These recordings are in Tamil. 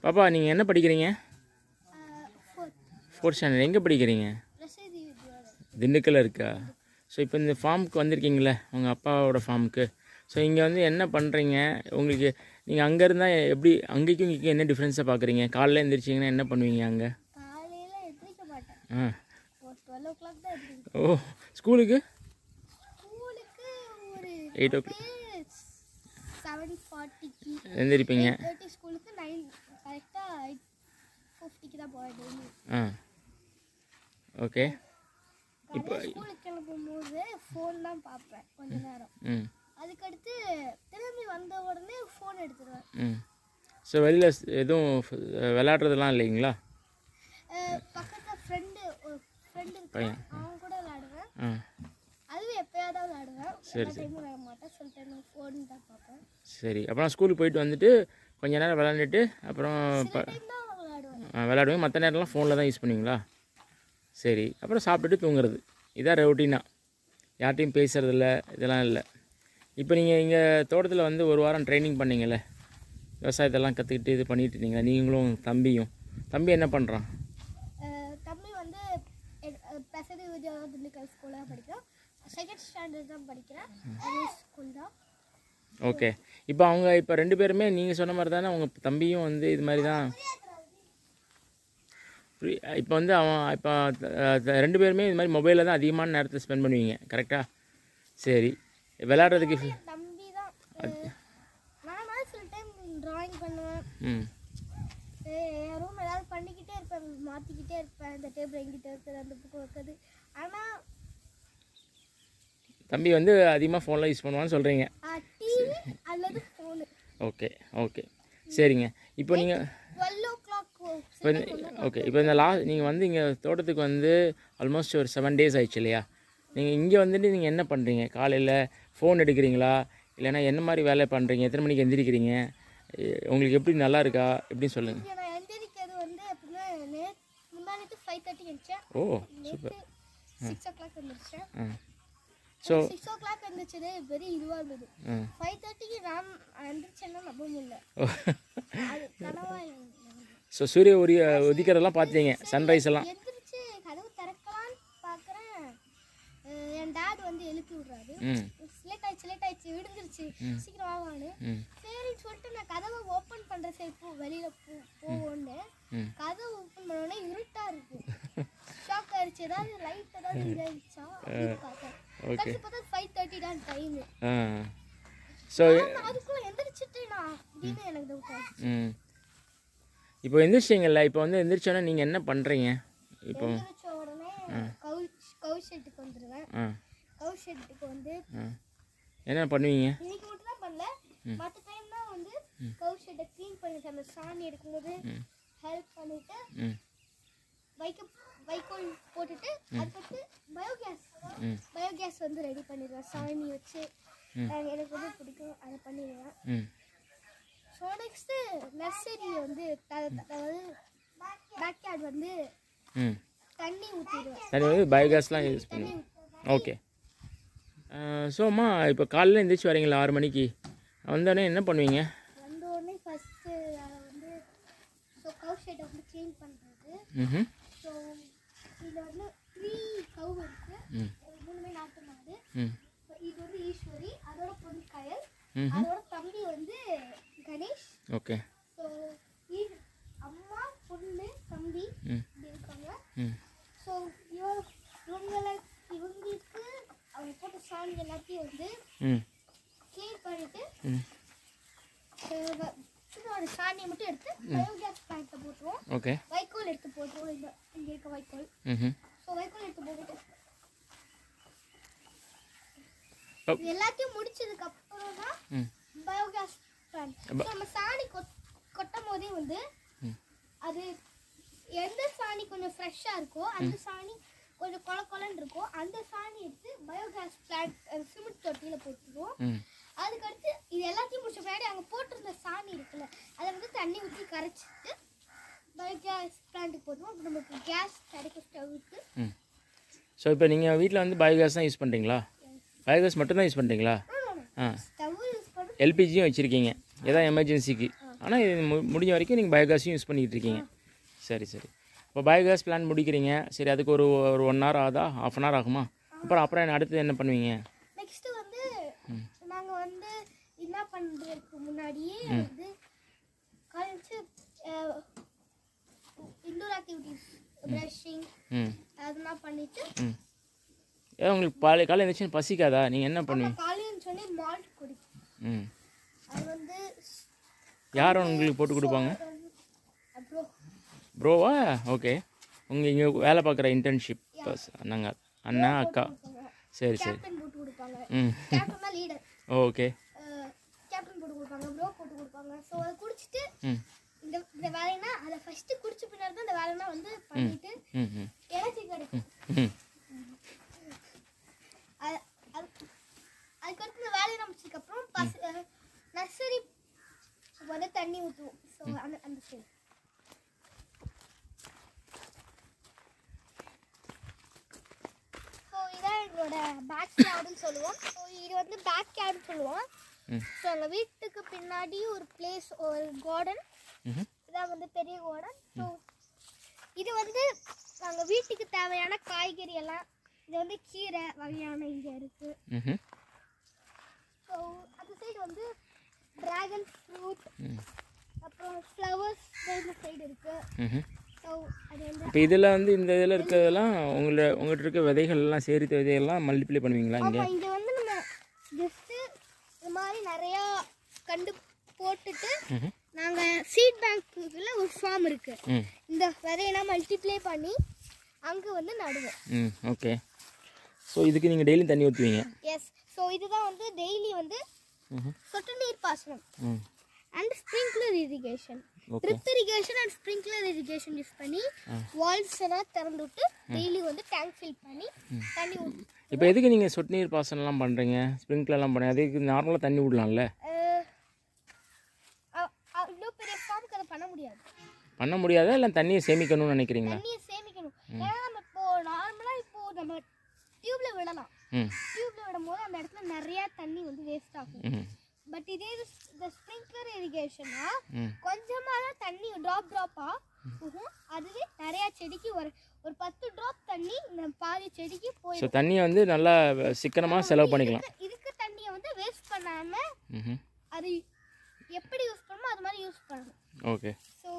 பாப்பா நீங்கள் என்ன படிக்கிறீங்க ஃபோர்த் ஃபோர்த் ஸ்டாண்டர்ட் எங்கே படிக்கிறீங்க பிரசித்தி வித்யாலயா திண்டுக்கல்ல இருக்கா ஸோ இப்போ இந்த ஃபார்முக்கு வந்திருக்கீங்களே உங்கள் அப்பாவோட ஃபார்முக்கு ஸோ இங்கே வந்து என்ன பண்ணுறீங்க உங்களுக்கு நீங்கள் அங்கே இருந்தால் எப்படி அங்கேக்கும் இங்கேக்கும் என்ன டிஃப்ரென்ஸாக பார்க்குறீங்க காலைல எழுந்திரிச்சிங்கன்னா என்ன பண்ணுவீங்க அங்கே காலையில் எந்திரிக்க மாட்டேன் ஆ ஒரு டுவெல் ஓ கிளாக் தான் எந்திரிக்கும் ஓ ஸ்கூலுக்கு ஸ்கூலுக்கு ஒரு எயிட் ஓ கிளாக் செவன் ஃபார்ட்டிக்கு எழுந்திரிப்பீங்க தேர்ட்டி ஸ்கூலுக்கு நைன் கரெக்டாக எயிட் ஃபிஃப்டிக்கு தான் போவேன் டெய்லி ஆ ஓகே இப்போ ஸ்கூலுக்கு கிளம்பும்போது ஃபோன் தான் பார்ப்பேன் கொஞ்ச நேரம் ம் அதுக்கடுத்து திரும்பி வந்த உடனே ஃபோன் எடுத்துருவேன் ம் ஸோ வெளியில் எதுவும் விளையாடுறதுலாம் இல்லைங்களா பக்கத்தில் ஃப்ரெண்டு ஒரு ஃப்ரெண்டு இருக்கான் பையன். அவன் கூட விளையாடுவேன் ஆ அதுவும் எப்பயாவது தான் விளையாடுவேன் சரி, எல்லா டைமும் விளையாட மாட்டேன் சில டைம் ஃபோன் தான் பார்ப்பேன் சரி அப்புறம் ஸ்கூலுக்கு போயிட்டு வந்துட்டு கொஞ்ச நேரம் விளாண்டுட்டு அப்புறம் ப டைம் தான் விளையாடுவேன் ஆ, விளையாடுவீங்க மற்ற நேரம்லாம் ஃபோனில் தான் யூஸ் பண்ணுவீங்களா சரி அப்புறம் சாப்பிட்டுட்டு தூங்குறது இதான் ரொட்டீனாக யார்கிட்டையும் பேசுறதில்ல இதெல்லாம் இல்லை இப்போ நீங்கள் இங்கே தோட்டத்தில் வந்து ஒரு வாரம் ட்ரைனிங் பண்ணீங்கல்ல விவசாயத்தெல்லாம் கற்றுக்கிட்டு இது பண்ணிட்டு இருந்தீங்களா நீங்களும் தம்பியும் தம்பி என்ன பண்ணுறான் அஹ் தம்பி வந்து பெசதி வித்யா திண்டுக்கல் ஸ்கூலில் படிக்கிறோம் செகண்ட் ஸ்டாண்டர்ட் தான் படிக்கிறேன் அதே ஸ்கூல் தான் ஓகே இப்போ அவங்க இப்போ ரெண்டு பேருமே நீங்கள் சொன்ன மாதிரி தானே உங்கள் தம்பியும் வந்து இது மாதிரி தான் இப்போ வந்து அவன் இப்போ அஹ், ரெண்டு பேருமே இது மாதிரி மொபைலில் தான் அதிகமான நேரத்தை ஸ்பெண்ட் பண்ணுவீங்க கரெக்டாக சரி விளையாடுறதுக்கு fi- தம்பி தான் நானா சில டைம் டிராயிங் பண்ணுவேன் ம் அஹ் என் ரூம் ஏதாவது பண்ணிக்கிட்டே இருப்பேன் மாற்றிக்கிட்டே இருப்பேன் இந்த டேபிள் எங்கிட்ட இருக்குது அந்த புக்கு வைக்கிறது ஆனால் தம்பி வந்து அதிகமாக ஃபோனில் யூஸ் பண்ணுவான்னு சொல்கிறீங்க டிவி அல்லது ஃபோனு ஓகே ஓகே சரிங்க இப்போ நீங்கள் டுவெல் ஓ கிளாக் இப்போ ஓகே இப்போ இந்த லா நீங்கள் வந்து இங்கே தோட்டத்துக்கு வந்து ஆல்மோஸ்ட் ஒரு செவன் டேஸ் ஆயிடுச்சு இல்லையா நீங்கள் இங்கே வந்துட்டு நீங்கள் என்ன பண்ணுறீங்க காலையில் ஃபோன் எடுக்கிறீங்களா இல்லைன்னா என்ன மாதிரி வேலை பண்ணுறீங்க எத்தனை மணிக்கு எந்திரிக்கிறீங்க எ- உங்களுக்கு எப்படி நல்லா இருக்கா எப்படின்னு சொல்லுங்கள் இங்கே நான் எந்திரிக்கிறது வந்து எப்படின்னா நே முந்தானத்து ஃபைவ் தேர்ட்டிக்கு எழுந்திரிச்சேன் ஓ நேற்று சிக்ஸ் ஓ கிளாக் எழுந்திரிச்சேன் ஆ ஸோ சிக்ஸ் ஓ கிளாக் எழுந்திரிச்சது பெரிய இதுவாக இருந்தது ஆ ஃபைவ் தேர்ட்டிக்கு நான் எழுந்திரிச்சேன்னா நம்ப முடியல அது கனவா ஸோ சூரிய உரி உதிக்கிறதெல்லாம் பார்த்தீங்க சன்ரைஸ் எல்லாம் எந்திரிச்சு கதவு திறக்கலான்னு பார்க்குறேன் என் டேட் வந்து எழுப்பி விடுறாரு ம் லேட் ஆயிடுச்சு லேட் ஆயிடுச்சு விடுந்துருச்சு சீக்கிரம் வாவான்னு ம் சரின்னு சொல்லிட்டு நான் கதவை ஓப்பன் பண்ணுறேன் சரி போ வெளியில் போ போவோன்னு ம். கதவை ஓப்பன் பண்ணோடனே இருட்டா இருக்கு ஷாக் ஆயிடுச்சு ஏதாவது லைட் ஏதாவது இதாயிடுச்சா அப்படின்னு பார்த்தேன் ஓகே கடைசி பார்த்தா ஃபைவ் தேர்ட்டி தான் டைம் ஆ ஸோ அதுக்குள்ள எந்திரிச்சிட்டேனா அப்படின்னு எனக்கு டவுட் ஆயிடுச்சு ம் இப்போ எந்திரிச்சிங்கல்ல இப்போ வந்து எந்திரிச்சோன்னே நீங்கள் என்ன பண்ணுறீங்க இப்போ எந்திரிச்ச உடனே கவு கவு ஷெட்டுக்கு வந்துடுவேன் ஆ கவு ஷெட்டுக்கு வந்து ஆ என்ன பண்ணுவீங்க இன்னைக்கு மட்டும் தான் பண்ணல மற்ற டைம் தான் வந்து கவு ஷெட்டை க்ளீன் பண்ணிட்டு அந்த சாணி எடுக்கும்போது ஹெல்ப் பண்ணிட்டு ம் வைக்க வைக்கோல் போட்டுட்டு அதுக்கடுத்து பயோகேஸ் ம் பயோகேஸ் வந்து ரெடி பண்ணிடுவேன் சாணி வச்சு அஹ் எனக்கு வந்து பிடிக்கும் அதை பண்ணிடுவேன் ம் ஸோ நெக்ஸ்ட்டு நர்சரி வந்து த- அதாவது பேக்யார்ட் வந்து ம் தண்ணி ஊற்றிடுவேன் தண்ணி வந்து பயோகேஸ்லாம் யூஸ் பண்ணுவோம் ஓகே ஸோ அம்மா இப்போ காலையில் எந்திரிச்சு வரீங்களா ஆறு மணிக்கு வந்தோடனே என்ன பண்ணுவீங்க வந்த உடனே ஃபஸ்ட்டு வந்து ஸோ கவு ஷெட்டை வந்து க்ளீன் பண்ணுறது ம் ஸோ இதில் வந்து த்ரீ கவு இருக்கு ம். மூணுமே நாட்டு மாடு ம் So, இது வந்து ஈஸ்வரி அதோட பொண்ணு கயல் ம் அதோட தம்பி வந்து கணேஷ் ஓகே ஸோ இது அம்மா பொண்ணு தம்பி ம் இப்படி இருக்காங்க ம் ஸோ இவ இவங்களை இவங்களுக்கு அவங்க போட்ட சாணி எல்லாத்தையும் வந்து ம் க்ளீன் பண்ணிட்டு ம் சும்மா சாணியை மட்டும் எடுத்து பயோகேஸ் பிளான்ட்டை போட்டுருவோம் ஓகே வைக்கோல் எடுத்து போட்டுருவோம் இந்த இங்கே இருக்க வைக்கோல் ம் ஸோ வைக்கோல் எடுத்து போட்டுட்டு ஓ. இது எல்லாத்தையும் முடிச்சதுக்கு அப்புறம் தான் ம் பயோகேஸ் பிளான்ட் ப- நம்ம சாணி கொட் கொட்டும் போதே வந்து ம். அது எந்த சாணி கொஞ்சம் ஃப்ரெஷ்ஷாக இருக்கோ அந்த சாணி கொஞ்சம் கொல கொலன்னு இருக்கோ அந்த சாணி எடுத்து பயோகேஸ் பிளான்ட் சிமெண்ட் தொட்டியில் போட்டுருவோம் ம் அதுக்கடுத்து இது எல்லாத்தையும் முடிச்ச பின்னாடி அங்கே போட்டிருந்த சாணி இருக்குல்ல அதை வந்து தண்ணி ஊற்றி கரைச்சிட்டு பயோகேஸ் பிளான்ட்டுக்கு போட்டுருவோம் அப்போ நமக்கு கேஸ் கிடைக்கும் ஸ்டவ்வுக்கு ம் ஸோ இப்போ நீங்கள் வீட்டில் வந்து பயோகேஸ் தான் யூஸ் பண்ணுறீங்களா பயோகேஸ் மட்டும்தான் யூஸ் பண்ணுறீங்களா ஆ ஸ்டவ் யூஸ் பண்ணி எல்பிஜியும் வச்சுருக்கீங்க ஏதாவது எமர்ஜென்சிக்கு ஆனால் இது மு- முடிஞ்ச வரைக்கும் நீங்கள் பயோகேஸையும் யூஸ் பண்ணிக்கிட்டு இருக்கீங்க சரி சரி இப்போ பயோகேஸ் பிளான் முடிக்கிறீங்க சரி அதுக்கு ஒரு ஒரு ஒன் ஹவர் ஆகுதா ஆஃப் அன் ஹவர் ஆகுமா அப்புறம் அப்புறம் என்ன அடுத்து என்ன பண்ணுவீங்க நெக்ஸ்ட் வந்து நாங்க வந்து என்ன பண்றதுக்கு முன்னாடியே வந்து கழிச்சு இன்டோர் ஆக்டிவிட்டிஸ் ப்ரஷிங் ம் அதெல்லாம் பண்ணிட்டு ம் ஏன் உங்களுக்கு பாலை காலை எழுந்திரிச்சு பசிக்காதா நீங்கள் என்ன பண்ணுவீங்க காலையில் சொல்லி மால்ட் குடிப்போம் ம் அது வந்து யார் உங்களுக்கு போட்டு கொடுப்பாங்க அப்புறம் ப்ரோவா ஓகே உங்கள் இங்கே வேலை பார்க்குற இன்டர்ன்ஷிப் அண்ணாங்க அண்ணா அக்கா சரி சரி கேப்டன் போட்டு கொடுப்பாங்க ம் கேப்டன் தான் லீடர் ஓகே கேப்டன் போட்டு கொடுப்பாங்க ப்ரோ போட்டு கொடுப்பாங்க ஸோ அதை குடிச்சிட்டு ம் இந்த இந்த வேலைனா அதை ஃபர்ஸ்ட் குடிச்ச பின்னாடி தான் இந்த வேலைனா வந்து பண்ணிட்டு ம் ம் எனர்ஜி கிடைக்கும் ம் அது- அது- அதுக்கடுத்து இந்த வேலையை முடிச்சதுக்கப்புறம் பச நர்சரி வந்து தண்ணி ஊற்றுவோம் ஸோ அந்த அந்த சைடு ஸோ இதான் எங்களோட பேக் யார்டுன்னு சொல்லுவோம் ஸோ இது வந்து பேக் யார்டுன்னு சொல்லுவோம் ம். ஸோ எங்கள் வீட்டுக்கு பின்னாடி ஒரு பிளேஸ் ஒரு கார்டன் ம் இதான் வந்து பெரிய கார்டன் ஸோ இது வந்து நாங்கள் வீட்டுக்கு தேவையான காய்கறி எல்லாம் இது வந்து கீரை வகையான இங்கே இருக்குது ம் ஸோ அந்த சைடு வந்து ட்ராகன் ஃப்ரூட் ம் அப்புறம் ஃப்ளவர்ஸ் இந்த சைடு இருக்குது ம் ஸோ அது வந்து இப்போ இதில் வந்து இந்த இதில் இருக்கிறதெல்லாம் உங்களை உங்கள்கிட்ட இருக்க விதைகள் எல்லாம் சேரித்த விதையெல்லாம் மல்டிப்ளை பண்ணுவீங்களா இங்கே ஆமாம் இங்கே வந்து நம்ம ஜஸ்ட்டு இது மாதிரி நிறையா கண்டு போட்டுட்டு ம் நாங்கள் சீட் பேங்க்குள்ள ஒரு ஃபார்ம் இருக்குது ம் இந்த விதையெல்லாம் மல்டிப்ளை பண்ணி அங்கே வந்து நடுவோம் ம் ஓகே ஸோ இதுக்கு நீங்கள் டெய்லியும் தண்ணி ஊற்றுவீங்க எஸ் ஸோ இதுதான் வந்து டெய்லி வந்து ம் சொட்டு நீர் பாசனம் ம் and sprinkler irrigation okay drip irrigation and sprinkler irrigation use பண்ணி வால்ஸ் எல்லாம் திறந்து விட்டு டெய்லி வந்து டேங்க் ஃபில் பண்ணி தண்ணி ஊற்றி இப்போ எதுக்கு நீங்கள் சொட்டு நீர் பாசனம்லாம் பண்ணுறீங்க ஸ்ப்ரிங்க்லர்லாம் பண்ணுறீங்க அதுக்கு நார்மலாக தண்ணி விடலாம்ல இவ்வளோ பெரிய ஃபார்முக்கு அதை பண்ண முடியாது பண்ண முடியாதா இல்லை தண்ணியை சேமிக்கணும்னு நினைக்கிறீங்களா தண்ணியை சேமிக்கணும் ஏன்னா நம்ம இப்போ நார்மலாக இப்போ நம்ம டியூப்ல விடலாம் ம் டியூப்ல விடும் போது அந்த இடத்துல நிறைய தண்ணி வந்து வேஸ்ட் ஆகும் ம் பட் இதே இது இந்த ஸ்ப்ரிங்க்லர் இரிகேஷனா ம் கொஞ்சமாக தான் தண்ணி ட்ராப் ட்ராப்பாக போகும் அதுவே நிறையா செடிக்கு ஒரு ஒரு பத்து ட்ராப் தண்ணி இந்த பாதி செடிக்கு போய் ஸோ தண்ணியை வந்து நல்லா சிக்கனமாக செலவு பண்ணிக்கலாம் இதுக்கு தண்ணியை வந்து வேஸ்ட் பண்ணாமல் ம் அது எப்படி யூஸ் பண்ணணுமோ அது மாதிரி யூஸ் பண்ணணும் ஓகே ஸோ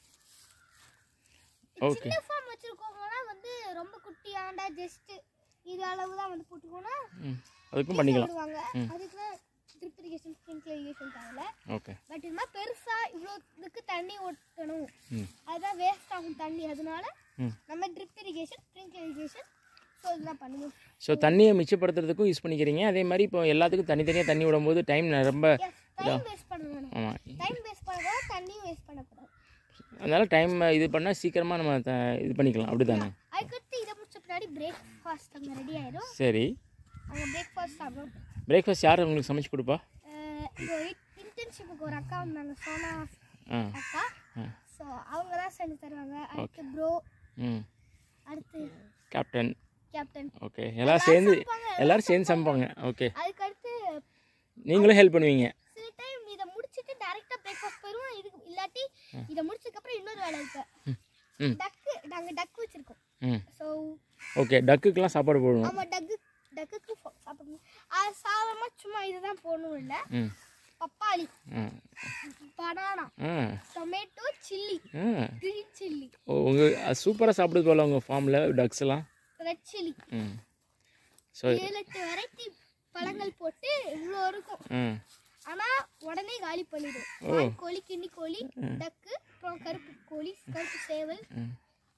ஓகே சின்ன ஃபார்ம் வச்சுருக்கவங்கன்னா வந்து ரொம்ப குட்டியாண்டா ஜஸ்ட் இது அளவு தான் வந்து போட்டுக்கோன்னா ம் அதுக்கும் பண்ணிக்கலாம் விடுவாங்க அதுக்குலாம் ட்ரிப் இரிகேஷன் ஸ்ப்ரிங்க்லர் இரிகேஷன் தேவையில்ல ஓகே பட் இது மாதிரி பெருசாக இவ்வளோ இதுக்கு தண்ணி ஓட்டணும் ம் அதுதான் வேஸ்ட் ஆகும் தண்ணி அதனால ம் நம்ம drip irrigation sprinkler irrigation so இதெல்லாம் பண்ணுவோம் ஸோ தண்ணியை மிச்சப்படுத்துறதுக்கும் யூஸ் பண்ணிக்கிறீங்க அதே மாதிரி இப்போ எல்லாத்துக்கும் தனித்தனியாக தண்ணி விடும்போது டைம் ரொம்ப எஸ் டைம் வேஸ்ட் பண்ண வேணும் ஆமாம் டைம் வேஸ்ட் பண்ணக்கூடாது தண்ணியும் வேஸ்ட் பண்ணக்கூடாது அதனால் டைம் இது பண்ணால் சீக்கிரமாக நம்ம த இது பண்ணிக்கலாம் அப்படி தானே அதுக்கடுத்து இதை முடிச்ச பின்னாடி பிரேக்ஃபாஸ்ட் அங்கே ரெடி ஆயிடும் சரி அங்கே பிரேக்ஃபாஸ்ட் சாப்பிடும் பிரேக்ஃபாஸ்ட் யார் உங்களுக்கு சமைச்சு கொடுப்பா இப்போ இன்டர்ன்ஷிப்புக்கு ஒரு அக்கா வந்தாங்க சோனா ஆ அக்கா ஆ ஸோ அவங்க தான் செஞ்சு தருவாங்க அடுத்து ப்ரோ ம் அடுத்து கேப்டன் கேப்டன் ஓகே எல்லாம் சேர்ந்து எல்லாரும் சேர்ந்து சமைப்பாங்க ஓகே அதுக்கடுத்து நீங்களும் ஹெல்ப் பண்ணுவீங்க சில டைம் இதை முடிச்சுட்டு டேரெக்டாக பிரேக்ஃபாஸ்ட் போயிடுவோம் இதுக்கு இல்லாட்டி இதை முடிச்சதுக்கப்புறம் இன்னொரு வேலை இருக்கு ம். டக்கு நாங்கள் டக்கு வச்சுருக்கோம் ம் ஸோ ஓகே டக்குக்கெலாம் சாப்பாடு போடணும் ஆமாம் டக்கு டக்குக்கு ஃபோ- சாப்பிடணும் அது சாதாரணமாக சும்மா இதுதான் போடணும் இல்லை ம் பப்பாளி ஆ பனானா ஆ டொமேட்டோ சில்லி ஆ க்ரீன் சில்லி ஓ உங்கள் சூப்பராக சாப்பிடுது போல உங்கள் ஃபார்மில் டக்ஸ் எல்லாம் ரெட் சில்லி ம் ஸோ ஏழு எட்டு வெரைட்டி பழங்கள் போட்டு இவ்வளோ இருக்கும் ம் ஆனால் உடனே காலி பண்ணிடும் வால் கோழி கிண்ணி கோழி டக்கு அப்புறம் கருப்பு கோழி கருப்பு சேவல் ம்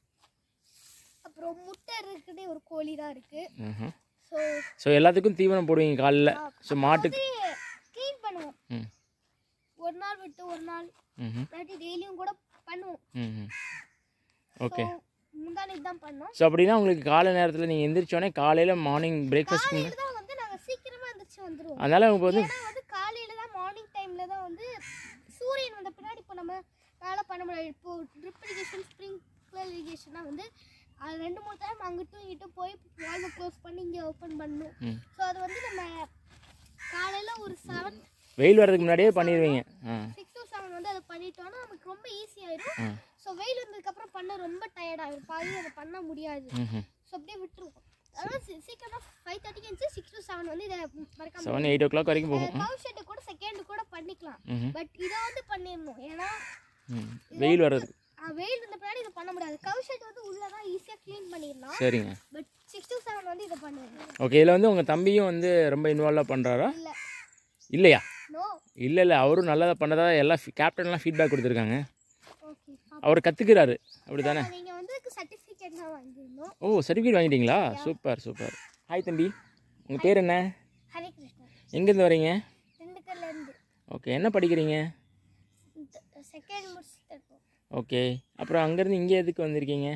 அப்புறம் முட்டை இருக்குன்னே ஒரு கோழி தான் இருக்கு ம்ஹும். ஸோ ஸோ எல்லாத்துக்கும் தீவனம் போடுவீங்க காலைல ஸோ மாட்டுக்கு க்ளீன் பண்ணுவோம் ம் ஒரு நாள் விட்டு ஒரு நாள் ம் இல்லாட்டி டெய்லியும் கூட பண்ணுவோம் ம் ஓகே ஸோ முந்தானி தான் பண்ணோம் ஸோ அப்படின்னா உங்களுக்கு காலை நேரத்தில் நீங்கள் எந்திரிச்சோடனே காலையில் மார்னிங் பிரேக்ஃபாஸ்ட் காலையில தான் வந்து நாங்கள் சீக்கிரமா எந்திரிச்சு வந்துருவோம் அதனால் உங்களுக்கு வந்து ஏன்னா வந்து காலையில தான் மார்னிங் டைம்ல தான் வந்து சூரியன் வந்த பின்னாடி இப்போ நம்ம வேலை பண்ண முடியாது இப்போ ட்ரிப் இரிகேஷன் ஸ்ப்ரிங்க்லர் இரிகேஷன்னா வந்து அது ரெண்டு மூணு டைம் அங்கிட்டும் இங்கிட்டும் போய் வால்வை க்ளோஸ் பண்ணி இங்கே ஓப்பன் பண்ணணும் ம். ஸோ அது வந்து நம்ம காலையில் ஒரு செவன் வெயில் வர்றதுக்கு முன்னாடியே பண்ணிடுவீங்க ஆ சிக்ஸ் டு செவன் வந்து அதை பண்ணிட்டோம்னா நமக்கு ரொம்ப ஈஸியாயிரும் ம். ஸோ வெயில் வந்ததுக்கப்புறம் பண்ண ரொம்ப டயர்டாயிரும் பாதி அதை பண்ண முடியாது ம் ஸோ அப்படியே விட்டுருவோம் அதனால் சீ- சீக்கிரமாக ஃபைவ் தேர்ட்டிக்கு இருந்துச்சு சிக்ஸ் டு செவன் வந்து இதை மறக்காம செவன் எயிட் ஓ கிளாக் வரைக்கும் போகும் கவு ஷெட்டு கூட செகண்ட் கூட பண்ணிக்கலாம் ம் பட் இதை வந்து பண்ணிடணும் ஏன்னா ம் வெயில் வர்றது ஆ, வெயில் வந்த பின்னாடி இதை பண்ண முடியாது கவு ஷெட் வந்து உள்ளே தான் ஈஸியாக க்ளீன் பண்ணிடலாம் சரிங்க பட் சிக்ஸ் டு செவன் வந்து இதை பண்ணிடணும் ஓகே இதில் வந்து உங்கள் தம்பியும் வந்து ரொம்ப இன்வால்வாக பண்ணுறாரா இல்லை இல்லையா நோ இல்லை இல்லை அவரும் நல்லதாக பண்ணதா எல்லாம் கேப்டன்லாம் ஃபீட்பேக் கொடுத்துருக்காங்க ஓகே அவர் கற்றுக்கிறாரு அப்படி தானே நீங்கள் வந்து சர்டிஃபிகேட் தான் வாங்கிடணும் ஓ சர்டிஃபிகேட் வாங்கிட்டீங்களா சூப்பர் சூப்பர் ஹாய் தம்பி உங்கள் பேர் என்ன ஹரே கிருஷ்ணா எங்கேருந்து வரீங்க திண்டுக்கல்லேருந்து ஓகே என்ன படிக்கிறீங்க செகண்ட் முடிச்சுட்டு இருக்கோம் ஓகே அப்புறம் அங்கேருந்து இங்கே எதுக்கு வந்திருக்கீங்க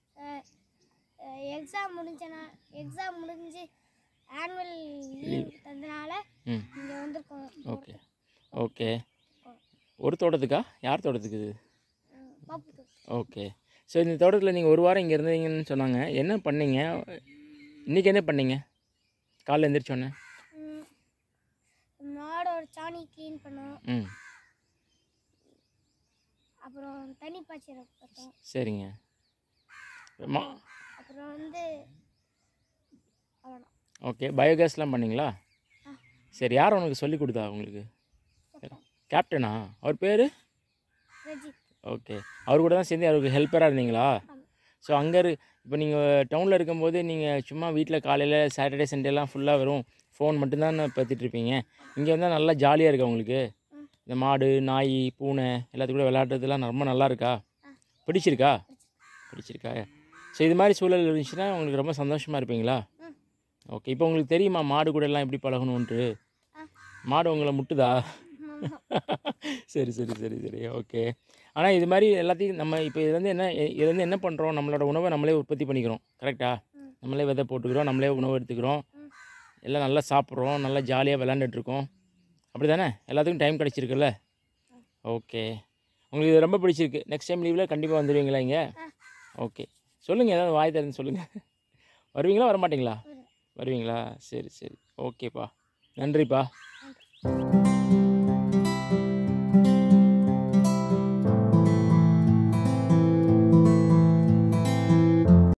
எக்ஸாம் முடிஞ்சனா எக்ஸாம் முடிஞ்சு ஆனுவல் லீவ் தந்தனால ம் இங்கே வந்திருக்கோம் ஓகே ஓகே ஒரு தோட்டத்துக்கா யார் தோட்டத்துக்கு இது பாப்பு ஓகே ஸோ இந்த தோட்டத்தில் நீங்கள் ஒரு வாரம் இங்கே இருந்தீங்கன்னு சொன்னாங்க என்ன பண்ணீங்க இன்றைக்கி என்ன பண்ணீங்க காலைல எந்திரிச்சோன்னே மாடோட சாணி க்ளீன் பண்ணோம் ம் அப்புறம் தண்ணி பாய்ச்சல் பார்த்தோம் சரிங்க மா அப்புறம் வந்து அவ்வளோதான் ஓகே பயோகேஸ்லாம் பண்ணீங்களா சரி யார் உனக்கு சொல்லி கொடுத்தா உங்களுக்கு கேப்டனா அவர் பேர் ரஜித் ஓகே அவர் கூட தான் சேர்ந்து அவருக்கு ஹெல்ப்பராக இருந்தீங்களா ஸோ அங்கே இரு இப்போ நீங்கள் டவுனில் இருக்கும்போது நீங்கள் சும்மா வீட்டில் காலையில் சாட்டர்டே சண்டேலாம் ஃபுல்லாக வெறும் ஃபோன் மட்டும்தான் பார்த்துட்டு இருப்பீங்க இங்கே வந்தால் நல்லா ஜாலியாக இருக்கா உங்களுக்கு ம். இந்த மாடு நாய் பூனை எல்லாத்துக்கும் கூட விளையாடுறதுலாம் ரொம்ப நல்லா இருக்கா பிடிச்சிருக்கா பிடிச்சிருக்கா ஸோ இது மாதிரி சூழல் இருந்துச்சுன்னா உங்களுக்கு ரொம்ப சந்தோஷமாக இருப்பீங்களா ம். ஓகே இப்போ உங்களுக்கு தெரியுமா மாடு கூட எல்லாம் எப்படி பழகணுன்ட்டு ஆ. மாடு உங்களை முட்டுதா ஆமா. சரி சரி சரி சரி ஓகே ஆனால் இது மாதிரி எல்லாத்தையும் நம்ம இப்போ இது வந்து என்ன இது வந்து என்ன பண்ணுறோம் நம்மளோட உணவை நம்மளே உற்பத்தி பண்ணிக்கிறோம் கரெக்டா ம். நம்மளே விதை போட்டுக்கிறோம் நம்மளே உணவு எடுத்துக்கிறோம் ம். எல்லாம் நல்லா சாப்பிட்றோம் நல்லா ஜாலியாக விளாண்டுட்டு இருக்கோம் அப்படி தானே எல்லாத்துக்கும் டைம் கிடச்சிருக்குல்ல ஓகே உங்களுக்கு இது ரொம்ப பிடிச்சிருக்கு நெக்ஸ்ட் டைம் லீவில் கண்டிப்பாக வந்துடுவீங்களா இங்கே ஆ. ஓகே சொல்லுங்கள் ஏதாவது வாய் திறந்து சொல்லுங்கள் வருவீங்களா வர மாட்டீங்களா வருவேன். வருவீங்களா சரி சரி ஓகேப்பா நன்றிப்பா நன்றி.